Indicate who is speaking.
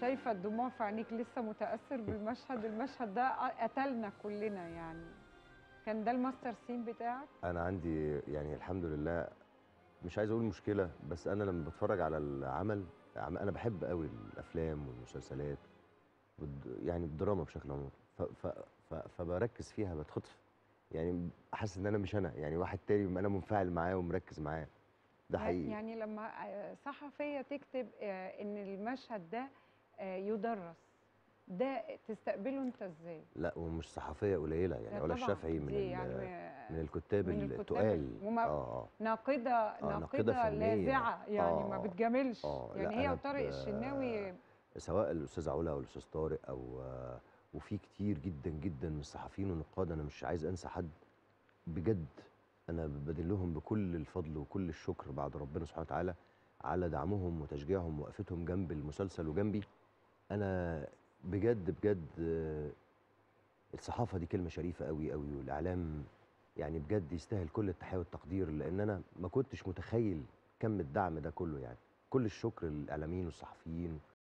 Speaker 1: شايفه الدموع في عينيك لسه متاثر بالمشهد المشهد ده قتلنا كلنا يعني كان ده الماستر سين بتاعك
Speaker 2: انا عندي يعني الحمد لله مش عايز اقول مشكله بس انا لما بتفرج على العمل عم- انا بحب قوي الافلام والمسلسلات والد- يعني الدراما بشكل عام ف- ف- ف- فبركز فيها بتخطف يعني حاسس ان انا مش انا يعني واحد تاني انا منفعل معاه ومركز معاه ده حقيقي
Speaker 1: يعني لما آه، صحفيه تكتب آه، ان المشهد ده آه، يدرس ده تستقبله انت ازاي
Speaker 2: لا ومش صحفيه قليله يعني
Speaker 1: لا
Speaker 2: ولا
Speaker 1: طبعاً،
Speaker 2: الشافعي من
Speaker 1: دي
Speaker 2: ال-
Speaker 1: يعني
Speaker 2: من الكتاب
Speaker 1: من الكتاب
Speaker 2: التقال
Speaker 1: وما-
Speaker 2: اه اه
Speaker 1: ناقده
Speaker 2: ناقدة
Speaker 1: ناقده
Speaker 2: فنية.
Speaker 1: لاذعه يعني ما
Speaker 2: آه،
Speaker 1: بتجاملش
Speaker 2: آه، لا،
Speaker 1: يعني هي
Speaker 2: أنا
Speaker 1: وطارق
Speaker 2: ب-
Speaker 1: الشناوي
Speaker 2: سواء الاستاذ علا او الاستاذ طارق او آه، وفي كتير جدا جدا من الصحفيين والنقاد انا مش عايز انسى حد بجد انا بدين لهم بكل الفضل وكل الشكر بعد ربنا سبحانه وتعالى على دعمهم وتشجيعهم ووقفتهم جنب المسلسل وجنبي انا بجد بجد آه، الصحافه دي كلمه شريفه قوي قوي والاعلام يعني بجد يستاهل كل التحيه والتقدير لان انا ما كنتش متخيل كم الدعم ده كله يعني كل الشكر للاعلاميين والصحفيين